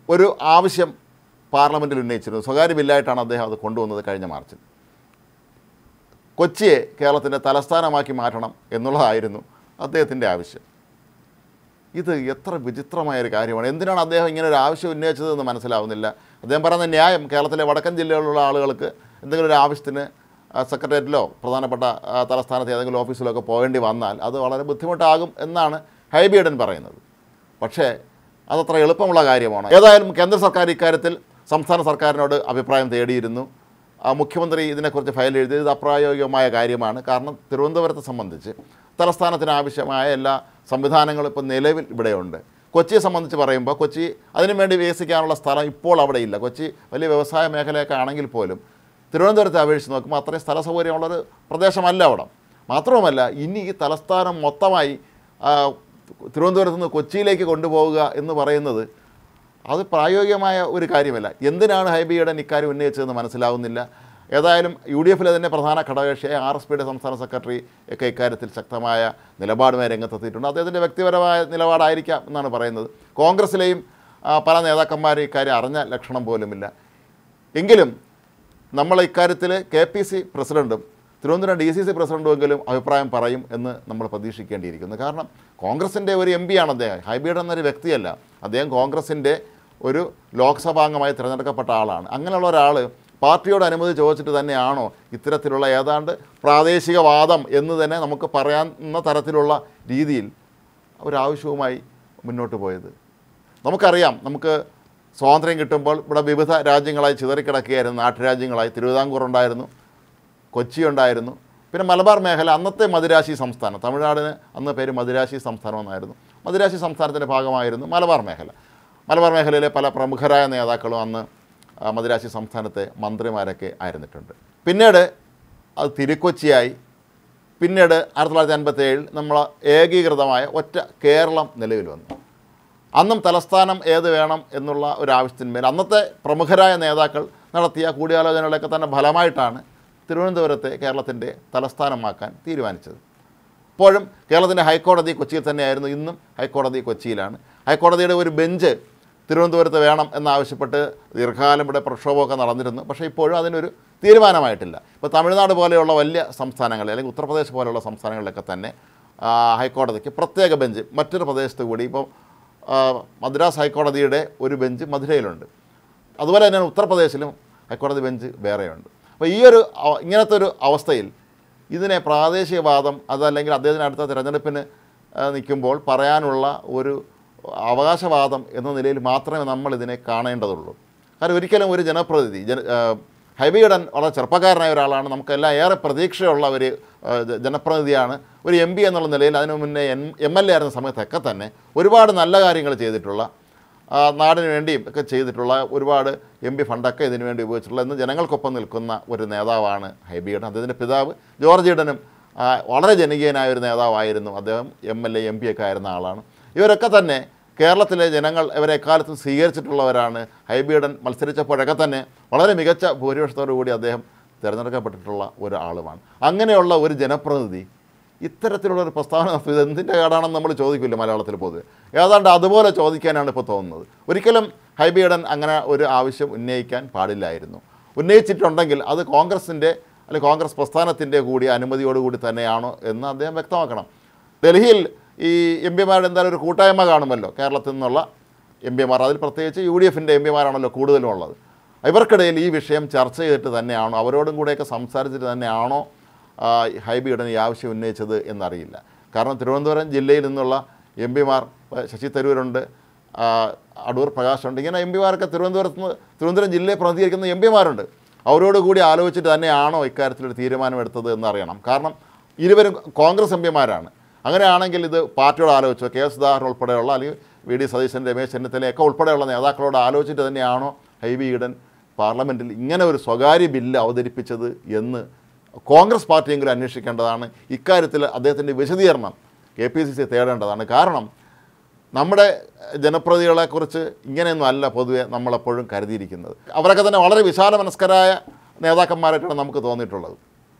ഒരു ആവശ്യം പാർലമെൻറ്റിൽ ഉന്നയിച്ചിരുന്നു സ്വകാര്യ ബില്ലായിട്ടാണ് അദ്ദേഹം അത് കൊണ്ടുവന്നത് കഴിഞ്ഞ മാർച്ചിൽ കൊച്ചിയെ കേരളത്തിൻ്റെ തലസ്ഥാനമാക്കി മാറ്റണം എന്നുള്ളതായിരുന്നു അദ്ദേഹത്തിൻ്റെ ആവശ്യം ഇത് എത്ര വിചിത്രമായ ഒരു കാര്യമാണ് എന്തിനാണ് അദ്ദേഹം ഇങ്ങനെ ഒരു ആവശ്യം ഉന്നയിച്ചതെന്ന് മനസ്സിലാവുന്നില്ല അദ്ദേഹം പറയുന്ന ന്യായം കേരളത്തിലെ വടക്കൻ ജില്ലകളിലുള്ള ആളുകൾക്ക് എന്തെങ്കിലും ഒരു ആവശ്യത്തിന് ആ, സെക്രട്ടേറിയറ്റിലോ പ്രധാനപ്പെട്ട ആ, തലസ്ഥാനത്ത് ഏതെങ്കിലും ഓഫീസിലോ ഒക്കെ പോകേണ്ടി വന്നാൽ അത് വളരെ ബുദ്ധിമുട്ടാകും എന്നാണ് ഹൈബിയഡൻ പറയുന്നത് പക്ഷേ അതത്ര എളുപ്പമുള്ള കാര്യമാണ് ഏതായാലും കേന്ദ്ര സർക്കാർ ഇക്കാര്യത്തിൽ സംസ്ഥാന സർക്കാരിനോട് അഭിപ്രായം തേടിയിരുന്നു ആ, മുഖ്യമന്ത്രി ഇതിനെക്കുറിച്ച് ഫയൽ എഴുതിയത് ഇത് അപ്രായോഗികമായ കാര്യമാണ് കാരണം തിരുവനന്തപുരത്തെ സംബന്ധിച്ച് തലസ്ഥാനത്തിന് ആവശ്യമായ എല്ലാ സംവിധാനങ്ങളും ഇപ്പോൾ നിലവിൽ ഇവിടെയുണ്ട് കൊച്ചിയെ സംബന്ധിച്ച് പറയുമ്പോൾ കൊച്ചി അതിനുവേണ്ടി വികസിക്കാനുള്ള സ്ഥലം ഇപ്പോൾ അവിടെ ഇല്ല കൊച്ചി വലിയ വ്യവസായ മേഖലയൊക്കെ ആണെങ്കിൽ പോലും തിരുവനന്തപുരത്തെ അപേക്ഷിച്ച് നോക്കുമ്പോൾ അത്രയും സ്ഥല സൗകര്യമുള്ളൊരു പ്രദേശമല്ല അവിടെ മാത്രവുമല്ല ഇനി ഈ തലസ്ഥാനം മൊത്തമായി ആ, തിരുവനന്തപുരത്ത് നിന്ന് കൊച്ചിയിലേക്ക് കൊണ്ടുപോവുക എന്ന് പറയുന്നത് അത് പ്രായോഗികമായ ഒരു കാര്യമല്ല എന്തിനാണ് ഹൈബിയുടെ ഇക്കാര്യം ഉന്നയിച്ചതെന്ന് മനസ്സിലാവുന്നില്ല ഏതായാലും യു ഡി എഫിലെ തന്നെ പ്രധാന ഘടകകക്ഷിയായ ആർ എസ് പിയുടെ സംസ്ഥാന സെക്രട്ടറി ഒക്കെ ഇക്കാര്യത്തിൽ ശക്തമായ നിലപാടുമായി രംഗത്തെത്തിയിട്ടുണ്ട് അദ്ദേഹത്തിൻ്റെ വ്യക്തിപരമായ നിലപാടായിരിക്കാം എന്നാണ് പറയുന്നത് കോൺഗ്രസിലെയും ആ, പല നേതാക്കന്മാരും ഇക്കാര്യം അറിഞ്ഞ ലക്ഷണം പോലുമില്ല എങ്കിലും നമ്മൾ ഇക്കാര്യത്തിൽ കെ പി സി പ്രസിഡൻറ്റും തിരുവനന്തപുരം ഡി സി സി പ്രസിഡൻറ്റുമെങ്കിലും അഭിപ്രായം പറയും എന്ന് നമ്മൾ പ്രതീക്ഷിക്കേണ്ടിയിരിക്കുന്നു കാരണം കോൺഗ്രസിൻ്റെ ഒരു എം പിയാണ് അദ്ദേഹം ഹൈബീഡ് എന്നൊരു വ്യക്തിയല്ല അദ്ദേഹം കോൺഗ്രസിൻ്റെ ഒരു ലോക്സഭാംഗമായി തിരഞ്ഞെടുക്കപ്പെട്ട ആളാണ് അങ്ങനെയുള്ള ഒരാൾ പാർട്ടിയോട് അനുമതി ചോദിച്ചിട്ട് തന്നെയാണോ ഇത്തരത്തിലുള്ള ഏതാണ്ട് പ്രാദേശികവാദം എന്ന് തന്നെ നമുക്ക് പറയാവുന്ന തരത്തിലുള്ള രീതിയിൽ ഒരാവശ്യവുമായി മുന്നോട്ട് പോയത് നമുക്കറിയാം നമുക്ക് സ്വാതന്ത്ര്യം കിട്ടുമ്പോൾ ഇവിടെ വിവിധ രാജ്യങ്ങളായി ചിതറിക്കിടക്കുകയായിരുന്നു നാട്ടുരാജ്യങ്ങളായി തിരുവിതാംകൂർ ഉണ്ടായിരുന്നു കൊച്ചി ഉണ്ടായിരുന്നു പിന്നെ മലബാർ മേഖല അന്നത്തെ മദിരാശി സംസ്ഥാനം തമിഴ്നാടിന് അന്ന് പേര് മദിരാശി സംസ്ഥാനം എന്നായിരുന്നു മദിരാശി സംസ്ഥാനത്തിൻ്റെ ഭാഗമായിരുന്നു മലബാർ മേഖല മലബാർ മേഖലയിലെ പല പ്രമുഖരായ നേതാക്കളും അന്ന് ആ, മദിരാശി സംസ്ഥാനത്തെ മന്ത്രിമാരൊക്കെ ആയിരുന്നിട്ടുണ്ട് പിന്നീട് അത് തിരുക്കൊച്ചിയായി പിന്നീട് ആയിരത്തി തൊള്ളായിരത്തി അൻപത്തി ഏഴിൽ നമ്മൾ ഏകീകൃതമായ ഒറ്റ കേരളം നിലവിൽ വന്നു അന്നും തലസ്ഥാനം ഏത് വേണം എന്നുള്ള ഒരു ആവശ്യത്തിന്മേൽ അന്നത്തെ പ്രമുഖരായ നേതാക്കൾ നടത്തിയ കൂടിയാലോചനകളൊക്കെ തന്നെ ഫലമായിട്ടാണ് തിരുവനന്തപുരത്തെ കേരളത്തിൻ്റെ തലസ്ഥാനമാക്കാൻ തീരുമാനിച്ചത് ഇപ്പോഴും കേരളത്തിൻ്റെ ഹൈക്കോടതി കൊച്ചിയിൽ തന്നെയായിരുന്നു ഇന്നും ഹൈക്കോടതി കൊച്ചിയിലാണ് ഹൈക്കോടതിയുടെ ഒരു ബെഞ്ച് തിരുവനന്തപുരത്ത് വേണം എന്നാവശ്യപ്പെട്ട് ദീർഘകാലം ഇവിടെ പ്രക്ഷോഭമൊക്കെ നടന്നിരുന്നു പക്ഷേ ഇപ്പോഴും അതിനൊരു തീരുമാനമായിട്ടില്ല ഇപ്പോൾ തമിഴ്നാട് പോലെയുള്ള വലിയ സംസ്ഥാനങ്ങളിൽ അല്ലെങ്കിൽ ഉത്തർപ്രദേശ് പോലെയുള്ള സംസ്ഥാനങ്ങളിലൊക്കെ തന്നെ ആ, ഹൈക്കോടതിക്ക് പ്രത്യേക ബെഞ്ച് മറ്റൊരു പ്രദേശത്ത് കൂടി ഇപ്പോൾ ആ, മദ്രാസ് ഹൈക്കോടതിയുടെ ഒരു ബെഞ്ച് മധുരയിലുണ്ട് അതുപോലെ തന്നെ ഉത്തർപ്രദേശിലും ഹൈക്കോടതി ബെഞ്ച് വേറെയുണ്ട് അപ്പോൾ ഈ ഒരു അവ- ഇങ്ങനത്തെ ഒരു അവസ്ഥയിൽ ഇതിനെ പ്രാദേശികവാദം അതല്ലെങ്കിൽ അദ്ദേഹത്തിന് അടുത്ത തിരഞ്ഞെടുപ്പിന് ആ, നിൽക്കുമ്പോൾ പറയാനുള്ള ഒരു അവകാശവാദം എന്ന നിലയിൽ മാത്രമേ നമ്മൾ ഇതിനെ കാണേണ്ടതുള്ളൂ കാരണം ഒരിക്കലും ഒരു ജനപ്രതിനിധി ജന ആ, ഹൈബിയുടൻ വളരെ ചെറുപ്പക്കാരനായ ഒരാളാണ് നമുക്കെല്ലാം ഏറെ പ്രതീക്ഷയുള്ള ഒരു ആ, ജ- ജനപ്രതിനിധിയാണ് ഒരു എം പി എന്നുള്ള നിലയിൽ അതിനു മുന്നേ എം എം എൽ എ ആയിരുന്ന സമയത്തൊക്കെ തന്നെ ഒരുപാട് നല്ല കാര്യങ്ങൾ ചെയ്തിട്ടുള്ള ആ, നാടിന് വേണ്ടിയും ഒക്കെ ചെയ്തിട്ടുള്ള ഒരുപാട് എം പി ഫണ്ടൊക്കെ ഇതിനു വേണ്ടി ഉപയോഗിച്ചിട്ടുള്ള ഇന്ന് ജനങ്ങൾക്കൊപ്പം നിൽക്കുന്ന ഒരു നേതാവാണ് ഹൈബിയുടെ അദ്ദേഹത്തിൻ്റെ പിതാവ് ജോർജ് ഈഡനും ആ, വളരെ ജനകീയനായ ഒരു നേതാവായിരുന്നു അദ്ദേഹം M L A M P ഒക്കെ ആയിരുന്ന ആളാണ് ഇവരൊക്കെ തന്നെ കേരളത്തിലെ ജനങ്ങൾ ഇവരെ എക്കാലത്തും സ്വീകരിച്ചിട്ടുള്ളവരാണ് ഹൈബിയുടെ മത്സരിച്ചപ്പോഴൊക്കെ തന്നെ വളരെ മികച്ച ഭൂരിപക്ഷത്തോടു കൂടി അദ്ദേഹം തിരഞ്ഞെടുക്കപ്പെട്ടിട്ടുള്ള ഒരാളുമാണ് അങ്ങനെയുള്ള ഒരു ജനപ്രതിനിധി ഇത്തരത്തിലുള്ള ഒരു പ്രസ്താവന നടത്തിയത് ഇത് എന്തിൻ്റെ കേടാണെന്ന് നമ്മൾ ചോദിക്കില്ല മലയാളത്തിൽ പൊതുവെ ഏതാണ്ട് അതുപോലെ ചോദിക്കാനാണ് ഇപ്പോൾ തോന്നുന്നത് ഒരിക്കലും ഹൈബിയഡൻ അങ്ങനെ ഒരു ആവശ്യം ഉന്നയിക്കാൻ പാടില്ലായിരുന്നു ഉന്നയിച്ചിട്ടുണ്ടെങ്കിൽ അത് കോൺഗ്രസിൻ്റെ അല്ലെങ്കിൽ കോൺഗ്രസ് പ്രസ്ഥാനത്തിൻ്റെ കൂടി അനുമതിയോടുകൂടി തന്നെയാണോ എന്ന് അദ്ദേഹം വ്യക്തമാക്കണം ഡൽഹിയിൽ ഈ എം പിമാരുടെ എന്തായാലും ഒരു കൂട്ടായ്മ കാണുമല്ലോ കേരളത്തിൽ നിന്നുള്ള എം പിമാർ അതിൽ പ്രത്യേകിച്ച് യു ഡി എഫിൻ്റെ എം പിമാരാണല്ലോ കൂടുതലും ഉള്ളത് ഇവർക്കിടയിൽ ഈ വിഷയം ചർച്ച ചെയ്തിട്ട് തന്നെയാണോ അവരോടും കൂടെയൊക്കെ സംസാരിച്ചിട്ട് തന്നെയാണോ ആ, ഹൈബിയുടെ ഈ ആവശ്യം ഉന്നയിച്ചത് എന്നറിയില്ല കാരണം തിരുവനന്തപുരം ജില്ലയിൽ നിന്നുള്ള എം പിമാർ ശശി തരൂരുണ്ട് ആ, അടൂർ പ്രകാശുണ്ട് ഇങ്ങനെ എം പിമാരൊക്കെ തിരുവനന്തപുരത്ത് നിന്ന് തിരുവനന്തപുരം ജില്ലയെ പ്രതിനിധീകരിക്കുന്ന എം പിമാരുണ്ട് അവരോട് കൂടി ആലോചിച്ചിട്ട് തന്നെയാണോ ഇക്കാര്യത്തിലൊരു തീരുമാനമെടുത്തത് എന്നറിയണം കാരണം ഇരുവരും കോൺഗ്രസ് എം പിമാരാണ് അങ്ങനെയാണെങ്കിൽ ഇത് പാർട്ടിയോട് ആലോചിച്ചോ കെ എസ് സുധാകരൻ ഉൾപ്പെടെയുള്ള അല്ലെങ്കിൽ വി ഡി സതീശൻ രമേശ് ചെന്നിത്തലയൊക്കെ ഉൾപ്പെടെയുള്ള നേതാക്കളോട് ആലോചിച്ചിട്ട് തന്നെയാണോ ഹൈബി ഈഡൻ പാർലമെൻറ്റിൽ ഇങ്ങനെ ഒരു സ്വകാര്യ ബില്ല് അവതരിപ്പിച്ചത് എന്ന് കോൺഗ്രസ് പാർട്ടിയെങ്കിലും അന്വേഷിക്കേണ്ടതാണ് ഇക്കാര്യത്തിൽ അദ്ദേഹത്തിൻ്റെ വിശദീകരണം കെ പി സി സി തേടേണ്ടതാണ് കാരണം നമ്മുടെ ജനപ്രതികളെക്കുറിച്ച് ഇങ്ങനെയൊന്നും അല്ല പൊതുവെ നമ്മളെപ്പോഴും കരുതിയിരിക്കുന്നത് അവരൊക്കെ തന്നെ വളരെ വിശാല മനസ്കരായ നേതാക്കന്മാരായിട്ടാണ് നമുക്ക് തോന്നിയിട്ടുള്ളത്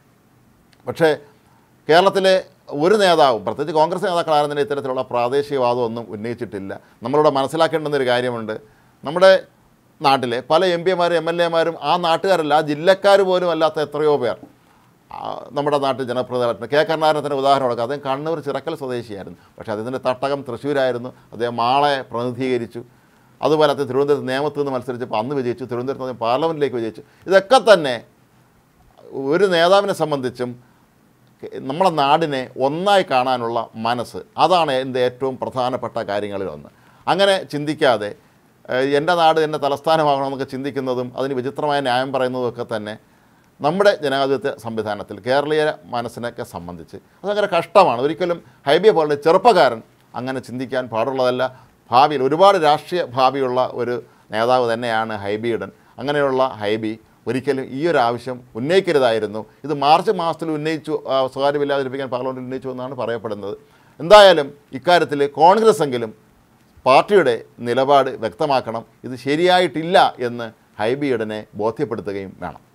പക്ഷേ കേരളത്തിലെ ഒരു നേതാവും പ്രത്യേകിച്ച് കോൺഗ്രസ് നേതാക്കളായിരുന്നില്ല ഇത്തരത്തിലുള്ള പ്രാദേശികവാദമൊന്നും ഉന്നയിച്ചിട്ടില്ല നമ്മളിവിടെ മനസ്സിലാക്കേണ്ടുന്ന ഒരു കാര്യമുണ്ട് നമ്മുടെ നാട്ടിലെ പല എം പിമാരും എം എൽ എമാരും ആ നാട്ടുകാരല്ല ആ ജില്ലക്കാർ പോലും അല്ലാത്ത എത്രയോ പേർ ആ, നമ്മുടെ നാട്ടിൽ ജനപ്രതിനിധികളായിട്ടുണ്ട് കെ കരുണാകരനത്തിൻ്റെ ഉദാഹരണം കൊടുക്കുക അദ്ദേഹം കണ്ണൂർ ചിറക്കൽ സ്വദേശിയായിരുന്നു പക്ഷേ അദ്ദേഹത്തിൻ്റെ തട്ടകം തൃശ്ശൂരായിരുന്നു അദ്ദേഹം മാളെ പ്രതിനിധീകരിച്ചു അതുപോലെ അദ്ദേഹം തിരുവനന്തപുരത്ത് നിയമത്തിൽ നിന്ന് മത്സരിച്ചപ്പോൾ അന്ന് വിജയിച്ചു തിരുവനന്തപുരത്ത് നിന്ന് പാർലമെൻറ്റിലേക്ക് വിജയിച്ചു ഇതൊക്കെ തന്നെ ഒരു നേതാവിനെ സംബന്ധിച്ചും നമ്മളെ നാടിനെ ഒന്നായി കാണാനുള്ള മനസ്സ് അതാണ് എൻ്റെ ഏറ്റവും പ്രധാനപ്പെട്ട കാര്യങ്ങളിൽ ഒന്ന് അങ്ങനെ ചിന്തിക്കാതെ ഏഹ്, എൻ്റെ നാട് എൻ്റെ തലസ്ഥാനമാകണമെന്നൊക്കെ ചിന്തിക്കുന്നതും അതിന് വിചിത്രമായ ന്യായം പറയുന്നതും ഒക്കെ തന്നെ നമ്മുടെ ജനാധിപത്യ സംവിധാനത്തിൽ കേരളീയ മനസ്സിനൊക്കെ സംബന്ധിച്ച് അതങ്ങനെ കഷ്ടമാണ് ഒരിക്കലും ഹൈബിയെ പോലുള്ള ചെറുപ്പക്കാരൻ അങ്ങനെ ചിന്തിക്കാൻ പാടുള്ളതല്ല ഭാവിയിൽ ഒരുപാട് രാഷ്ട്രീയ ഭാവിയുള്ള ഒരു നേതാവ് തന്നെയാണ് ഹൈബിയുടൻ അങ്ങനെയുള്ള ഹൈബി ഒരിക്കലും ഈ ഒരു ആവശ്യം ഉന്നയിക്കരുതായിരുന്നു ഇത് മാർച്ച് മാസത്തിൽ ഉന്നയിച്ചു ആ, സ്വകാര്യമില്ലാതിരിപ്പിക്കാൻ പാർലമെൻറ്റിൽ ഉന്നയിച്ചു എന്നാണ് പറയപ്പെടുന്നത് എന്തായാലും ഇക്കാര്യത്തിൽ കോൺഗ്രസ് എങ്കിലും പാർട്ടിയുടെ നിലപാട് വ്യക്തമാക്കണം ഇത് ശരിയായിട്ടില്ല എന്ന് ഹൈബിയുടനെ ബോധ്യപ്പെടുത്തുകയും വേണം